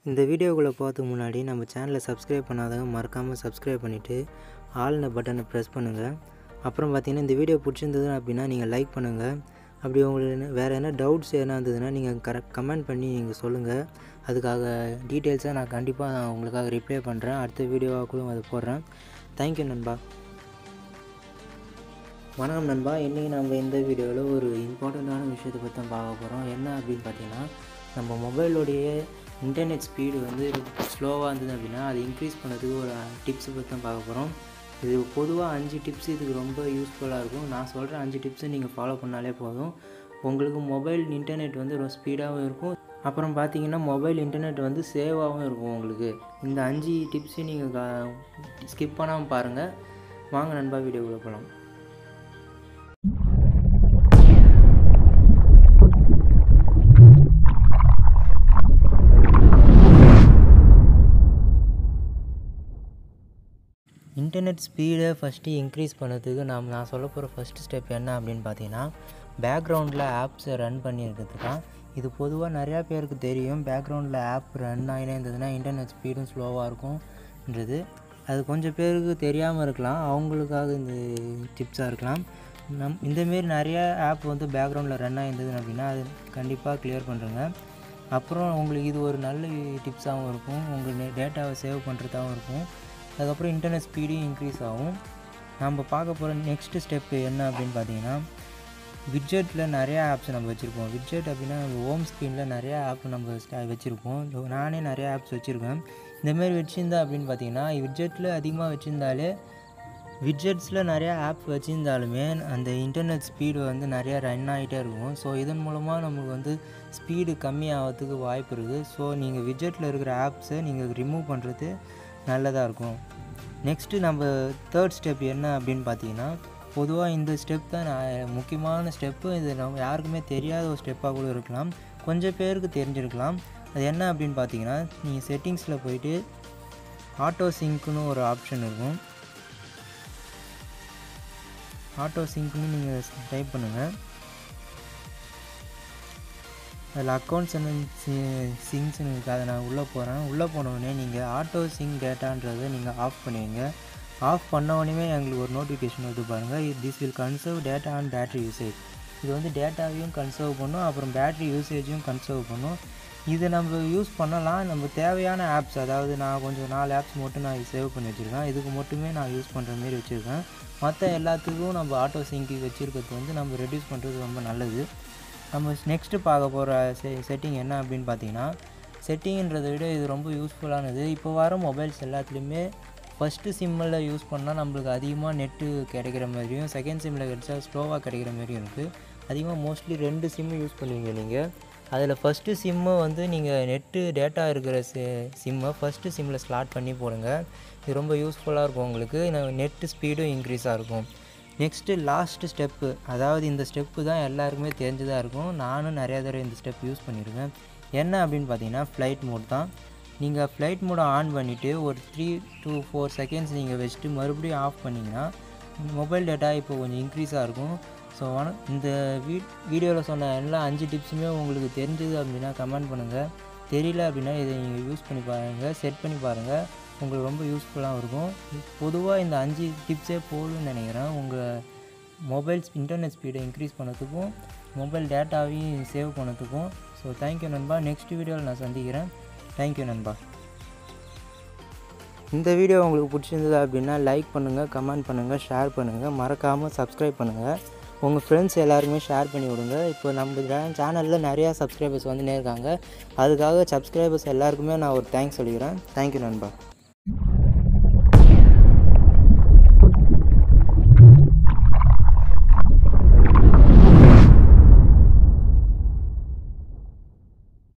இந்த வீடியோக்குள்ளே போகிறதுக்கு முன்னாடி நம்ம சேனலை சப்ஸ்கிரைப் பண்ணாதவங்க மறக்காமல் சப்ஸ்கிரைப் பண்ணிவிட்டு ஆல்ன பட்டனை ப்ரெஸ் பண்ணுங்கள் அப்புறம் பார்த்தீங்கன்னா இந்த வீடியோ பிடிச்சிருந்தது அப்படின்னா நீங்கள் லைக் பண்ணுங்கள் அப்படி உங்களுக்கு என்ன- வேறு என்ன டவுட்ஸ் எதனா இருந்ததுன்னா நீங்கள் கரெக்ட் கமெண்ட் பண்ணி நீங்கள் சொல்லுங்கள் அதுக்காக டீட்டெயில்ஸாக நான் கண்டிப்பாக நான் உங்களுக்காக ரிப்ளை பண்ணுறேன் அடுத்த வீடியோவாக கூட அதை போடுறேன் தேங்க்யூ நண்பா வணக்கம் நண்பா இன்றைக்கி நம்ம இந்த வீடியோவில் ஒரு இம்பார்ட்டண்ட்டான விஷயத்தை பற்றி தான் பார்க்க போகிறோம் என்ன அப்படின்னு பார்த்தீங்கன்னா நம்ம மொபைலோடைய இன்டர்நெட் ஸ்பீடு வந்து ஸ்லோவாக இருந்தது அப்படின்னா அதை இன்க்ரீஸ் பண்ணுறதுக்கு ஒரு டிப்ஸை பற்றி தான் பார்க்க போகிறோம் இது பொதுவாக அஞ்சு டிப்ஸ் இதுக்கு ரொம்ப யூஸ்ஃபுல்லாக இருக்கும் நான் சொல்கிற அஞ்சு டிப்ஸை நீங்கள் ஃபாலோ பண்ணாலே போதும் உங்களுக்கு மொபைல் இன்டர்நெட் வந்து ரொம்ப ஸ்பீடாகவும் இருக்கும் அப்புறம் பார்த்தீங்கன்னா மொபைல் இன்டர்நெட் வந்து சேவாகவும் இருக்கும் உங்களுக்கு இந்த அஞ்சு டிப்ஸையும் நீங்கள் ஸ்கிப் பண்ணாமல் பாருங்கள் வாங்க நண்பா வீடியோக்குள்ளே போகலாம் இன்டர்நெட் ஸ்பீடை ஃபஸ்ட்டு இன்க்ரீஸ் பண்ணதுக்கு நாம் நான் சொல்ல போகிற ஃபஸ்ட் ஸ்டெப் என்ன அப்படின்னு பார்த்தீங்கன்னா பேக்ரவுண்டில் ஆப்ஸை ரன் பண்ணியிருக்கிறது தான் இது பொதுவாக நிறையா பேருக்கு தெரியும் பேக்ரவுண்டில் ஆப் ரன் ஆகினே இருந்ததுன்னா இன்டர்நெட் ஸ்பீடும் ஸ்லோவாக இருக்கும்ன்றது அது கொஞ்சம் பேருக்கு தெரியாமல் இருக்கலாம் அவங்களுக்காக இந்த டிப்ஸாக இருக்கலாம் நம் இந்தமாரி நிறையா ஆப் வந்து பேக்ரவுண்டில் ரன் ஆகிருந்தது அப்படின்னா அது கண்டிப்பாக கிளியர் பண்ணுறேங்க அப்புறம் உங்களுக்கு இது ஒரு நல்ல டிப்ஸாகவும் இருக்கும் உங்கள் டேட்டாவை சேவ் பண்ணுறதாகவும் இருக்கும் அதுக்கப்புறம் இன்டர்நெட் ஸ்பீடும் இன்க்ரீஸ் ஆகும் நம்ம பார்க்க போகிற நெக்ஸ்ட் ஸ்டெப்பு என்ன அப்படின்னு பார்த்தீங்கன்னா விட்ஜெட்டில் நிறையா ஆப்ஸ் நம்ம வச்சுருப்போம் விட்ஜெட் அப்படின்னா ஹோம் ஸ்க்ரீனில் நிறையா ஆப் நம்ம ஸ்டா- வச்சுருப்போம் இதோ நானே நிறையா ஆப்ஸ் வச்சுருக்கேன் இந்தமாரி வச்சுருந்தா அப்படின்னு பார்த்தீங்கன்னா விட்ஜெட்டில் அதிகமாக வச்சுருந்தாலே விட்ஜெட்ஸில் நிறையா ஆப் வச்சுருந்தாலுமே அந்த இன்டர்நெட் ஸ்பீடு வந்து நிறையா ரன் ஆகிட்டே இருக்கும் ஸோ இதன் மூலமாக நமக்கு வந்து ஸ்பீடு கம்மி ஆகிறதுக்கு வாய்ப்பு இருக்குது ஸோ நீங்கள் விட்ஜெட்டில் இருக்கிற ஆப்ஸை நீங்கள் ரிமூவ் பண்ணுறது நல்லதாக இருக்கும் நெக்ஸ்ட்டு நம்ம தேர்ட் ஸ்டெப் என்ன அப்படின்னு பார்த்தீங்கன்னா பொதுவாக இந்த ஸ்டெப் தான் நான் முக்கியமான ஸ்டெப்பு இது நம்ம யாருக்குமே தெரியாத ஒரு ஸ்டெப்பாக கூட இருக்கலாம் கொஞ்சம் பேருக்கு தெரிஞ்சிருக்கலாம் அது என்ன அப்படின்னு பார்த்தீங்கன்னா நீங்கள் செட்டிங்ஸில் போயிட்டு ஆட்டோ சிங்க்னு ஒரு ஆப்ஷன் இருக்கும் ஆட்டோ சிங்க்னு நீங்கள் டைப் பண்ணுங்கள் அதில் அக்கௌண்ட்ஸ் அண்ட் சிங்ஸ்னு இருக்குது அதை நான் உள்ளே போகிறேன் உள்ளே போனோடனே நீங்கள் ஆட்டோ சிங் டேட்டான்றதை நீங்கள் ஆஃப் பண்ணுவீங்க ஆஃப் பண்ண உடனே எங்களுக்கு ஒரு நோட்டிஃபிகேஷன் வருது பாருங்கள் this will conserve data and battery usage இது வந்து டேட்டாவையும் கன்சர்வ் பண்ணும் அப்புறம் பேட்டரி யூசேஜையும் கன்சர்வ் பண்ணும் இதை நம்ம யூஸ் பண்ணலாம் நம்ம தேவையான ஆப்ஸ் அதாவது நான் கொஞ்சம் நாலு ஆப்ஸ் மட்டும் நான் சேவ் பண்ணி வச்சுருக்கேன் இதுக்கு மட்டுமே நான் யூஸ் பண்ணுற மாரி வச்சுருக்கேன் மற்ற எல்லாத்துக்கும் நம்ம ஆட்டோ சிங்கி வச்சுருக்கிறது வந்து நம்ம ரெடியூஸ் பண்ணுறது ரொம்ப நல்லது நம்ம நெக்ஸ்ட்டு பார்க்க போகிற செ செட்டிங் என்ன அப்படின்னு பார்த்தீங்கன்னா செட்டிங்ன்றதை விட இது ரொம்ப யூஸ்ஃபுல்லானது இப்போ வர மொபைல்ஸ் எல்லாத்துலேயுமே ஃபஸ்ட்டு சிம்மில் யூஸ் பண்ணால் நம்மளுக்கு அதிகமாக நெட்டு கிடைக்கிற மாதிரியும் செகண்ட் சிம்மில் கிடைச்சா ஸ்லோவாக கிடைக்கிற மாதிரியும் இருக்குது அதிகமாக மோஸ்ட்லி ரெண்டு சிம்மு யூஸ் பண்ணுவீங்க நீங்கள் அதில் ஃபஸ்ட்டு சிம்மை வந்து நீங்கள் நெட்டு டேட்டா இருக்கிற சி சிம்மை ஃபஸ்ட்டு சிம்மில் ஸ்லாட் பண்ணி போடுங்க இது ரொம்ப யூஸ்ஃபுல்லாக இருக்கும் உங்களுக்கு நெட்டு ஸ்பீடும் இன்க்ரீஸாக இருக்கும் நெக்ஸ்ட்டு லாஸ்ட்டு ஸ்டெப்பு அதாவது இந்த ஸ்டெப்பு தான் எல்லாருக்குமே தெரிஞ்சதாக இருக்கும் நானும் நிறையா தடவை இந்த ஸ்டெப் யூஸ் பண்ணியிருக்கேன் என்ன அப்படின்னு பார்த்தீங்கன்னா ஃப்ளைட் மோட் தான் நீங்கள் ஃப்ளைட் மோடை ஆன் பண்ணிவிட்டு ஒரு த்ரீ to ஃபோர் செகண்ட்ஸ் நீங்கள் வச்சுட்டு மறுபடியும் ஆஃப் பண்ணிங்கன்னா மொபைல் டேட்டா இப்போ கொஞ்சம் இன்க்ரீஸாக இருக்கும் ஸோ இந்த வீ வீடியோவில் சொன்ன எல்லா அஞ்சு டிப்ஸுமே உங்களுக்கு தெரிஞ்சது அப்படின்னா கமெண்ட் பண்ணுங்கள் தெரியல அப்படின்னா இதை நீங்கள் யூஸ் பண்ணி பாருங்கள் செட் பண்ணி பாருங்கள் உங்களுக்கு ரொம்ப யூஸ்ஃபுல்லாக இருக்கும் பொதுவாக இந்த அஞ்சு டிப்ஸே போதும்னு நினைக்கிறேன் உங்கள் மொபைல் இன்டர்நெட் ஸ்பீடை இன்க்ரீஸ் பண்ணதுக்கும் மொபைல் டேட்டாவையும் சேவ் பண்ணதுக்கும் ஸோ தேங்க்யூ நண்பா நெக்ஸ்ட் வீடியோவில் நான் சந்திக்கிறேன் தேங்க்யூ நண்பா இந்த வீடியோ உங்களுக்கு பிடிச்சிருந்தது அப்படின்னா லைக் பண்ணுங்கள் கமெண்ட் பண்ணுங்கள் ஷேர் பண்ணுங்கள் மறக்காமல் சப்ஸ்கிரைப் பண்ணுங்கள் உங்கள் ஃப்ரெண்ட்ஸ் எல்லாருமே ஷேர் பண்ணி விடுங்க இப்போ நம்ம சேனலில் நிறையா சப்ஸ்கிரைபர்ஸ் வந்துனே இருக்காங்க அதுக்காக சப்ஸ்கிரைபர்ஸ் எல்லாருக்குமே நான் ஒரு தேங்க்ஸ் சொல்லிக்கிறேன் தேங்க்யூ நண்பா